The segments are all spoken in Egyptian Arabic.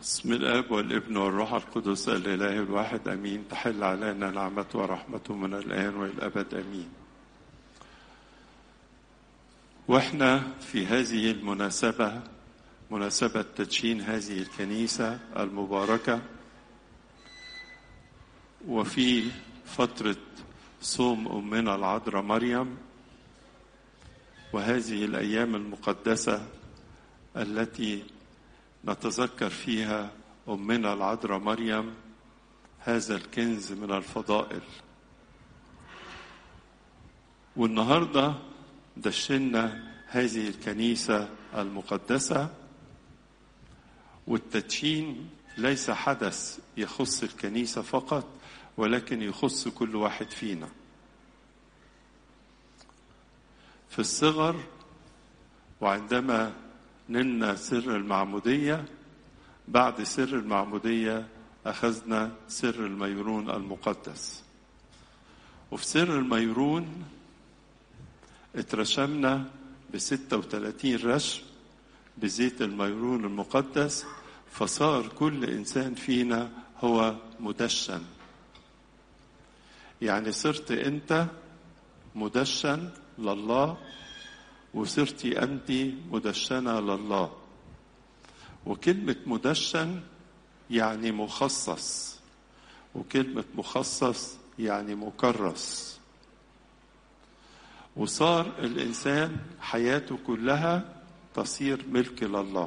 بسم الاب والابن والروح القدس الاله الواحد امين تحل علينا نعمته ورحمته من الان والى الابد امين واحنا في هذه المناسبه مناسبه تدشين هذه الكنيسه المباركه وفي فتره صوم امنا العذراء مريم وهذه الايام المقدسه التي نتذكر فيها امنا العذراء مريم هذا الكنز من الفضائل والنهارده دشنا هذه الكنيسه المقدسه والتدشين ليس حدث يخص الكنيسه فقط ولكن يخص كل واحد فينا في الصغر وعندما نلنا سر المعمودية بعد سر المعمودية أخذنا سر الميرون المقدس وفي سر الميرون اترشمنا بستة وثلاثين رشم بزيت الميرون المقدس فصار كل إنسان فينا هو مدشن يعني صرت أنت مدشن لله وصرتي أنت مدشنة لله وكلمة مدشن يعني مخصص وكلمة مخصص يعني مكرس وصار الإنسان حياته كلها تصير ملك لله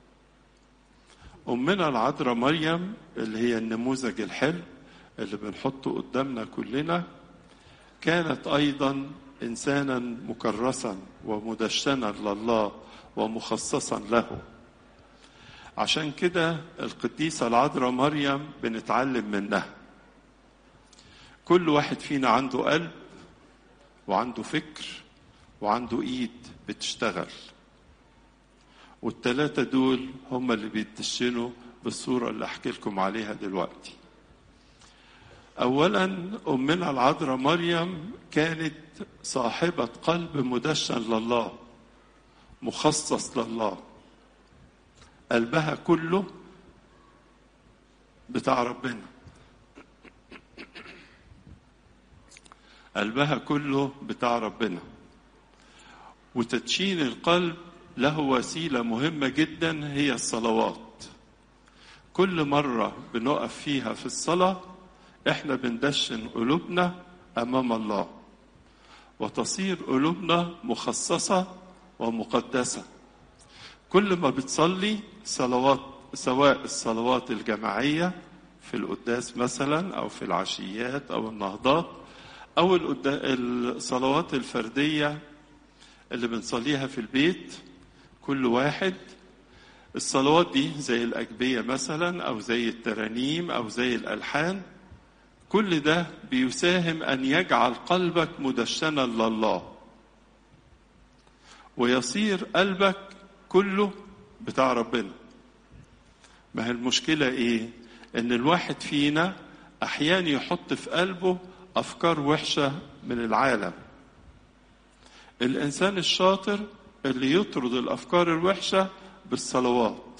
أمنا العذراء مريم اللي هي النموذج الحلو اللي بنحطه قدامنا كلنا كانت أيضا انسانا مكرسا ومدشنا لله ومخصصا له عشان كده القديسه العذراء مريم بنتعلم منها كل واحد فينا عنده قلب وعنده فكر وعنده ايد بتشتغل والتلاتة دول هم اللي بيتدشنوا بالصورة اللي أحكي لكم عليها دلوقتي اولا امنا العذراء مريم كانت صاحبه قلب مدشن لله مخصص لله قلبها كله بتاع ربنا قلبها كله بتاع ربنا وتدشين القلب له وسيله مهمه جدا هي الصلوات كل مره بنقف فيها في الصلاه احنا بندشن قلوبنا امام الله وتصير قلوبنا مخصصه ومقدسه كل ما بتصلي صلوات سواء الصلوات الجماعيه في القداس مثلا او في العشيات او النهضات او الصلوات الفرديه اللي بنصليها في البيت كل واحد الصلوات دي زي الاجبيه مثلا او زي الترانيم او زي الالحان كل ده بيساهم ان يجعل قلبك مدشنا لله ويصير قلبك كله بتاع ربنا ما هي المشكله ايه ان الواحد فينا احيانا يحط في قلبه افكار وحشه من العالم الانسان الشاطر اللي يطرد الافكار الوحشه بالصلوات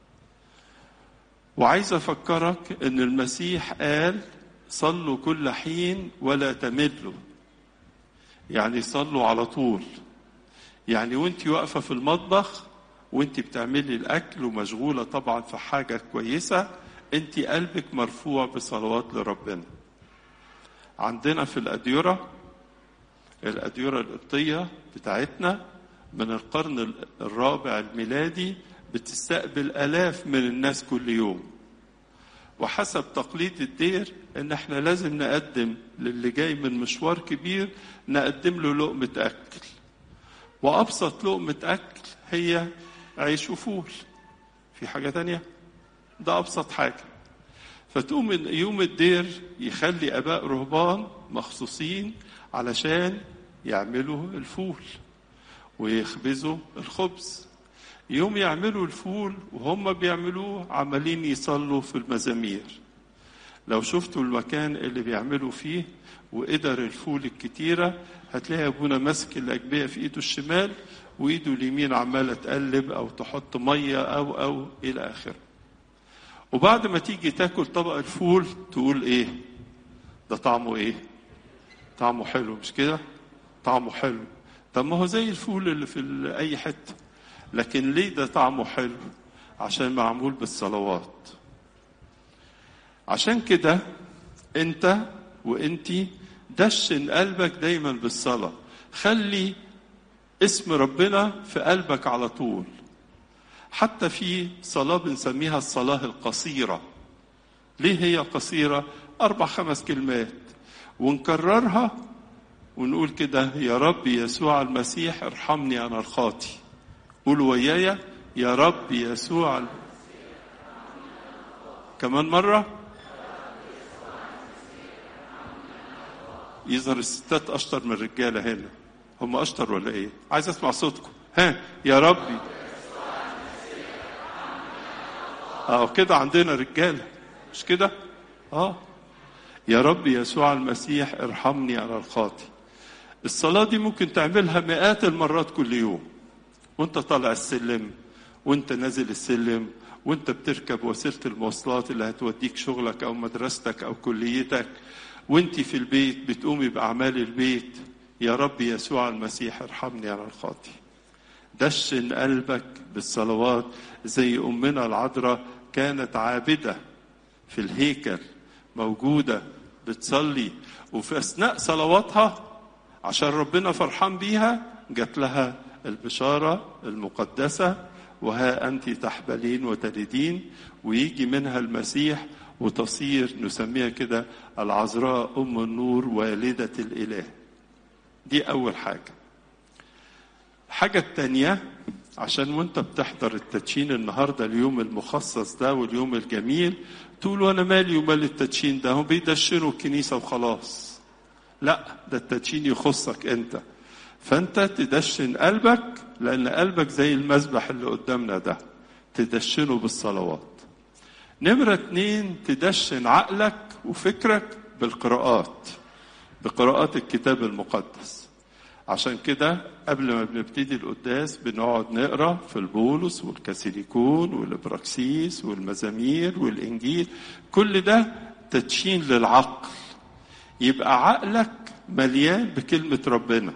وعايز افكرك ان المسيح قال صلوا كل حين ولا تملوا يعني صلوا على طول يعني وانت واقفه في المطبخ وانت بتعملي الاكل ومشغوله طبعا في حاجه كويسه انت قلبك مرفوع بصلوات لربنا عندنا في الاديره الاديره القبطيه بتاعتنا من القرن الرابع الميلادي بتستقبل الاف من الناس كل يوم وحسب تقليد الدير ان احنا لازم نقدم للي جاي من مشوار كبير نقدم له لقمة اكل وابسط لقمة اكل هي عيش وفول في حاجة تانية ده ابسط حاجة فتقوم يوم الدير يخلي اباء رهبان مخصوصين علشان يعملوا الفول ويخبزوا الخبز يوم يعملوا الفول وهم بيعملوه عمالين يصلوا في المزامير لو شفتوا المكان اللي بيعملوا فيه وقدر الفول الكتيرة هتلاقي أبونا ماسك الأجبية في إيده الشمال وإيده اليمين عمالة تقلب أو تحط مية أو أو إلى آخره وبعد ما تيجي تاكل طبق الفول تقول ايه ده طعمه ايه طعمه حلو مش كده طعمه حلو طب ما هو زي الفول اللي في ال- اي حته لكن ليه ده طعمه حلو عشان معمول بالصلوات عشان كده انت وانتي دشن قلبك دايما بالصلاه خلي اسم ربنا في قلبك على طول حتى في صلاة بنسميها الصلاة القصيرة ليه هي قصيرة أربع خمس كلمات ونكررها ونقول كده يا رب يسوع المسيح ارحمني أنا الخاطي قولوا ويايا يا رب يسوع الم- كمان مرة يظهر الستات أشطر من الرجالة هنا هم أشطر ولا إيه عايز أسمع صوتكم ها يا ربي اه كده عندنا رجاله مش كده اه يا رب يسوع المسيح ارحمني على الخاطي الصلاة دي ممكن تعملها مئات المرات كل يوم وانت طالع السلم وانت نازل السلم وانت بتركب وسيلة المواصلات اللي هتوديك شغلك او مدرستك او كليتك وانت في البيت بتقومي بأعمال البيت يا رب يسوع المسيح ارحمني على الخاطي دشن قلبك بالصلوات زي أمنا العذراء كانت عابدة في الهيكل موجودة بتصلي وفي أثناء صلواتها عشان ربنا فرحان بيها جات لها البشارة المقدسة وها أنت تحبلين وتلدين ويجي منها المسيح وتصير نسميها كده العذراء أم النور والدة الإله دي أول حاجة الحاجة التانية عشان وانت بتحضر التدشين النهاردة اليوم المخصص ده واليوم الجميل تقول وانا مالي ومال التدشين ده هم بيدشنوا الكنيسة وخلاص لا ده التدشين يخصك انت فانت تدشن قلبك لان قلبك زي المذبح اللي قدامنا ده تدشنه بالصلوات نمرة اتنين تدشن عقلك وفكرك بالقراءات بقراءات الكتاب المقدس عشان كده قبل ما بنبتدي القداس بنقعد نقرا في البولس والكاثوليكون والابراكسيس والمزامير والانجيل كل ده تدشين للعقل يبقى عقلك مليان بكلمه ربنا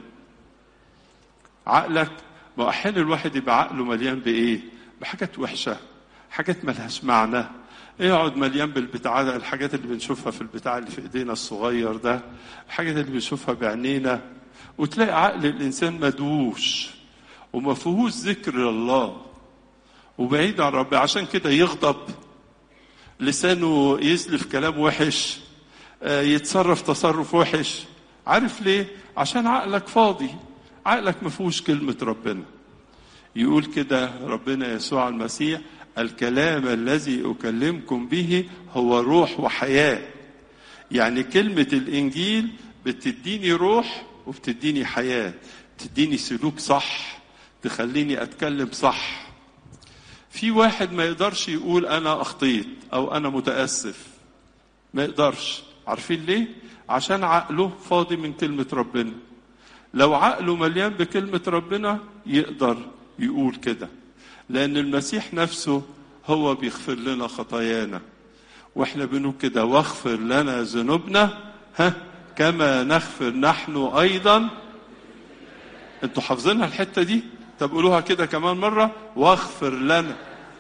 عقلك ما احيانا الواحد يبقى عقله مليان بايه بحاجات وحشه حاجات ملهاش معنى يقعد مليان بالبتاع ده الحاجات اللي بنشوفها في البتاع اللي في ايدينا الصغير ده الحاجات اللي بنشوفها بعينينا وتلاقي عقل الانسان مدووش وما فيهوش ذكر الله وبعيد عن ربنا عشان كده يغضب لسانه يزلف كلام وحش آه، يتصرف تصرف وحش عارف ليه عشان عقلك فاضي عقلك ما فيهوش كلمة ربنا يقول كده ربنا يسوع المسيح الكلام الذي أكلمكم به هو روح وحياة يعني كلمة الإنجيل بتديني روح وبتديني حياة تديني سلوك صح تخليني أتكلم صح في واحد ما يقدرش يقول أنا أخطيت أو أنا متأسف ما يقدرش عارفين ليه؟ عشان عقله فاضي من كلمة ربنا لو عقله مليان بكلمة ربنا يقدر يقول كده لأن المسيح نفسه هو بيغفر لنا خطايانا واحنا بنقول كده واغفر لنا ذنوبنا ها كما نغفر نحن أيضا انتوا حافظينها الحتة دي طب قولوها كده كمان مرة واغفر لنا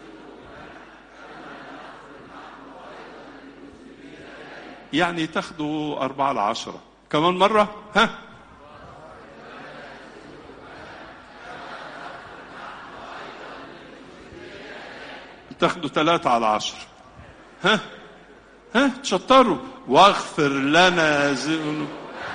يعني تاخدوا أربعة لعشرة كمان مرة ها تاخدوا ثلاثة على عشر ها ها تشطروا واغفر لنا ذنوب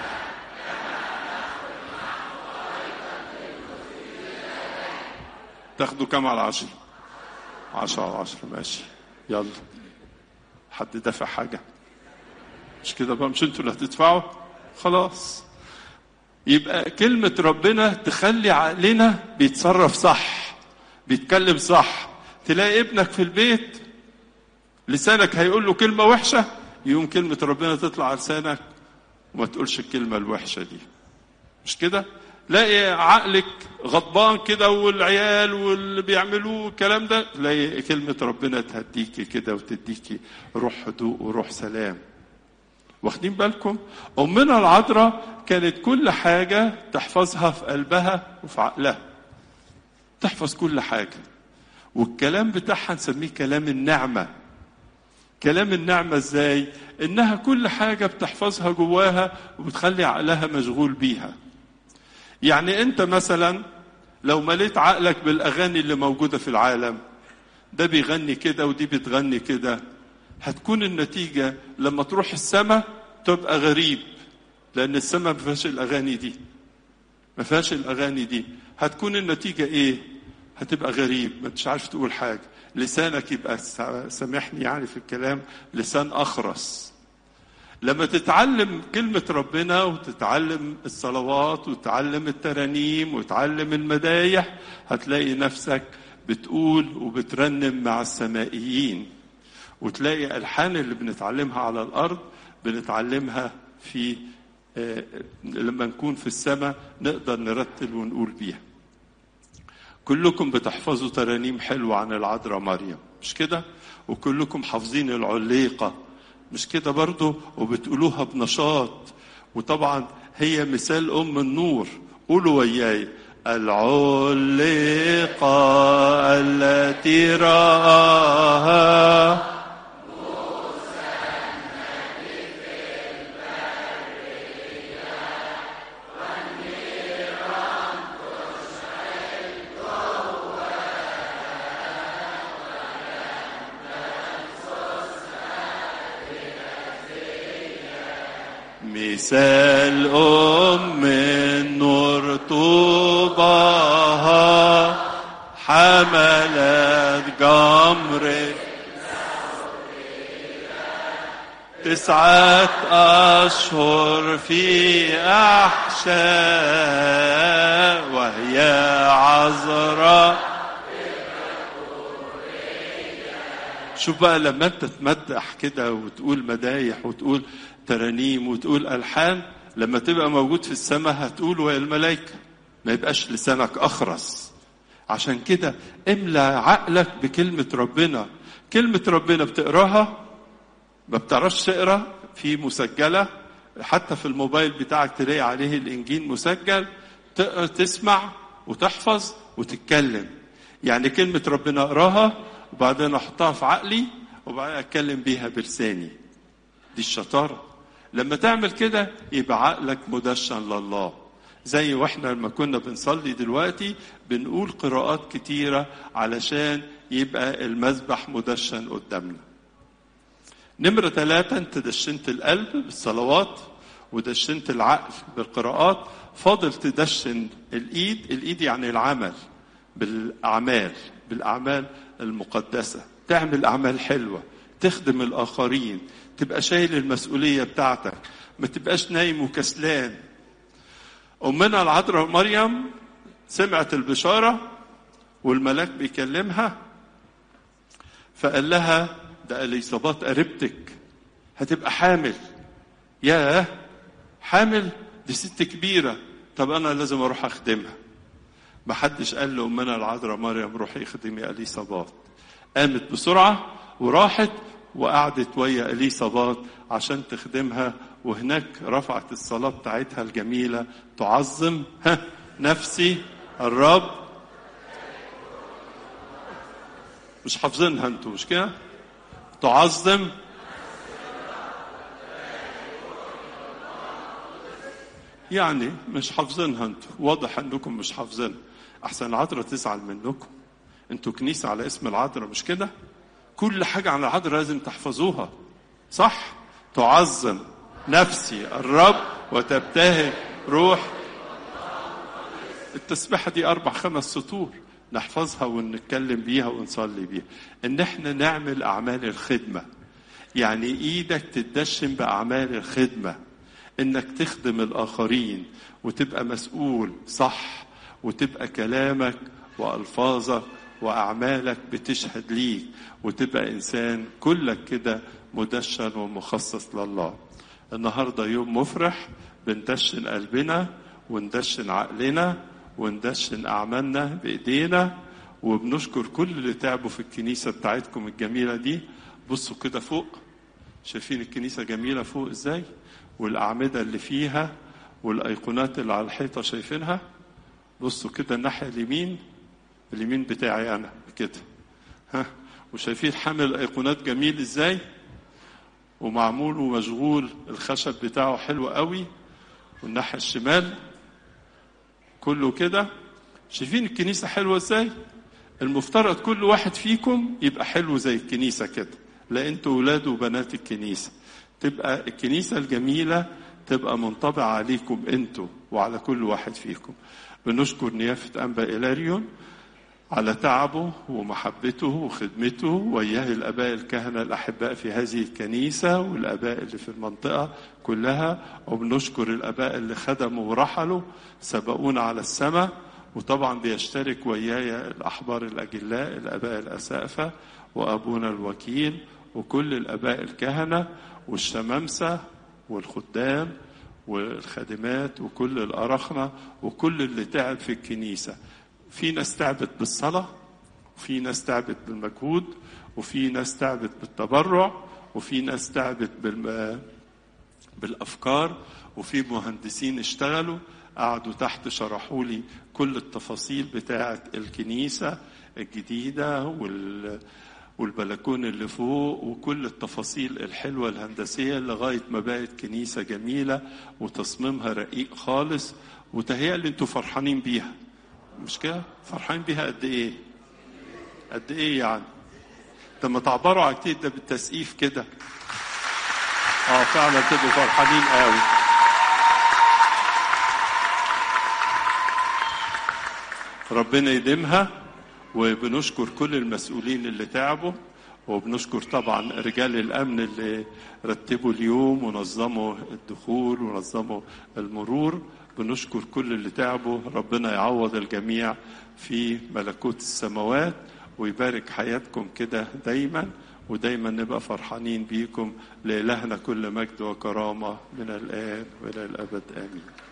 تاخدوا كم على عشر عشرة على عشرة ماشي يلا حد دفع حاجة مش كده بقى مش انتوا اللي هتدفعوا خلاص يبقى كلمة ربنا تخلي عقلنا بيتصرف صح بيتكلم صح تلاقي ابنك في البيت لسانك هيقول له كلمة وحشة يقوم كلمة ربنا تطلع على لسانك وما تقولش الكلمة الوحشة دي مش كده لاقي عقلك غضبان كده والعيال واللي بيعملوه الكلام ده تلاقي كلمة ربنا تهديكي كده وتديكي روح هدوء وروح سلام واخدين بالكم أمنا العذراء كانت كل حاجة تحفظها في قلبها وفي عقلها تحفظ كل حاجة والكلام بتاعها نسميه كلام النعمة كلام النعمة ازاي انها كل حاجة بتحفظها جواها وبتخلي عقلها مشغول بيها يعني انت مثلا لو مليت عقلك بالاغاني اللي موجودة في العالم ده بيغني كده ودي بتغني كده هتكون النتيجة لما تروح السماء تبقى غريب لان السماء ما فيهاش الاغاني دي ما فيهاش الاغاني دي هتكون النتيجة ايه هتبقى غريب ما انتش عارف تقول حاجة لسانك يبقى سامحني يعني في الكلام لسان أخرس لما تتعلم كلمة ربنا وتتعلم الصلوات وتتعلم الترانيم وتتعلم المدايح هتلاقي نفسك بتقول وبترنم مع السمائيين وتلاقي ألحان اللي بنتعلمها على الأرض بنتعلمها في لما نكون في السماء نقدر نرتل ونقول بيها كلكم بتحفظوا ترانيم حلوة عن العذراء مريم مش كده وكلكم حافظين العليقة مش كده برضو وبتقولوها بنشاط وطبعا هي مثال أم النور قولوا وياي العليقة التي رآها مثال أم النور طوباها حملت جمر تسعة أشهر في أحشاء وهي عذراء شوف بقى لما انت تمدح كده وتقول مدايح وتقول ترانيم وتقول الحان لما تبقى موجود في السماء هتقول ويا الملائكه ما يبقاش لسانك اخرس عشان كده املى عقلك بكلمه ربنا كلمه ربنا بتقراها ما بتعرفش تقرا في مسجله حتى في الموبايل بتاعك تلاقي عليه الانجيل مسجل تسمع وتحفظ وتتكلم يعني كلمه ربنا اقراها وبعدين احطها في عقلي وبعدين اتكلم بيها بلساني دي الشطاره لما تعمل كده يبقى عقلك مدشن لله زي واحنا لما كنا بنصلي دلوقتي بنقول قراءات كتيرة علشان يبقى المذبح مدشن قدامنا نمرة ثلاثة انت دشنت القلب بالصلوات ودشنت العقل بالقراءات فاضل تدشن الايد الايد يعني العمل بالاعمال بالاعمال المقدسة تعمل اعمال حلوة تخدم الاخرين تبقى شايل المسؤولية بتاعتك ما تبقاش نايم وكسلان أمنا العذراء مريم سمعت البشارة والملاك بيكلمها فقال لها ده اليصابات قريبتك هتبقى حامل ياه حامل دي ست كبيرة طب أنا لازم أروح أخدمها ما حدش قال لأمنا العذراء مريم روحي اخدمي اليصابات قامت بسرعة وراحت وقعدت ويا اليصابات عشان تخدمها وهناك رفعت الصلاة بتاعتها الجميلة تعظم ها نفسي الرب مش حافظينها انتوا مش كده تعظم يعني مش حافظينها انتوا واضح انكم مش حافظينها احسن العذراء تزعل منكم انتوا كنيسة على اسم العذراء مش كده كل حاجة عن العذراء لازم تحفظوها صح تعظم نفسي الرب وتبتهج روح التسبيحة دي أربع خمس سطور نحفظها ونتكلم بيها ونصلي بيها إن إحنا نعمل أعمال الخدمة يعني إيدك تتدشن بأعمال الخدمة إنك تخدم الآخرين وتبقى مسؤول صح وتبقى كلامك وألفاظك وأعمالك بتشهد ليك وتبقى إنسان كلك كده مدشن ومخصص لله النهاردة يوم مفرح بندشن قلبنا وندشن عقلنا وندشن أعمالنا بإيدينا وبنشكر كل اللي تعبوا في الكنيسة بتاعتكم الجميلة دي بصوا كده فوق شايفين الكنيسة جميلة فوق ازاي والأعمدة اللي فيها والأيقونات اللي على الحيطة شايفينها بصوا كده الناحية اليمين اليمين بتاعي أنا كده ها وشايفين حامل الأيقونات جميل ازاي ومعمول ومشغول الخشب بتاعه حلو قوي والناحية الشمال كله كده شايفين الكنيسة حلوة ازاي المفترض كل واحد فيكم يبقى حلو زي الكنيسة كده لا انتوا ولاد وبنات الكنيسة تبقى الكنيسة الجميلة تبقى منطبعة عليكم انتوا وعلى كل واحد فيكم بنشكر نيافة أنبا إلاريون على تعبه ومحبته وخدمته وإياه الآباء الكهنة الأحباء في هذه الكنيسة والآباء اللي في المنطقة كلها وبنشكر الآباء اللي خدموا ورحلوا سبقونا على السماء وطبعا بيشترك وياي الأحبار الأجلاء الآباء الأسافة وأبونا الوكيل وكل الآباء الكهنة والشمامسة والخدام والخادمات وكل الأرخنة وكل اللي تعب في الكنيسة في ناس تعبت بالصلاة وفي ناس تعبت بالمجهود وفي ناس تعبت بالتبرع وفي ناس تعبت بالم... بالأفكار وفي مهندسين اشتغلوا قعدوا تحت شرحوا لي كل التفاصيل بتاعة الكنيسة الجديدة وال... والبلكون اللي فوق وكل التفاصيل الحلوة الهندسية لغاية ما بقت كنيسة جميلة وتصميمها رقيق خالص وتهيألي انتوا فرحانين بيها مش كده؟ فرحانين بيها قد ايه؟ قد ايه يعني؟ لما تعبروا على كتير ده بالتسقيف كده اه فعلا تبقوا فرحانين قوي ربنا يديمها وبنشكر كل المسؤولين اللي تعبوا وبنشكر طبعا رجال الامن اللي رتبوا اليوم ونظموا الدخول ونظموا المرور بنشكر كل اللي تعبوا ربنا يعوض الجميع في ملكوت السماوات ويبارك حياتكم كده دايما ودايما نبقى فرحانين بيكم لإلهنا كل مجد وكرامة من الآن وإلى الأبد آمين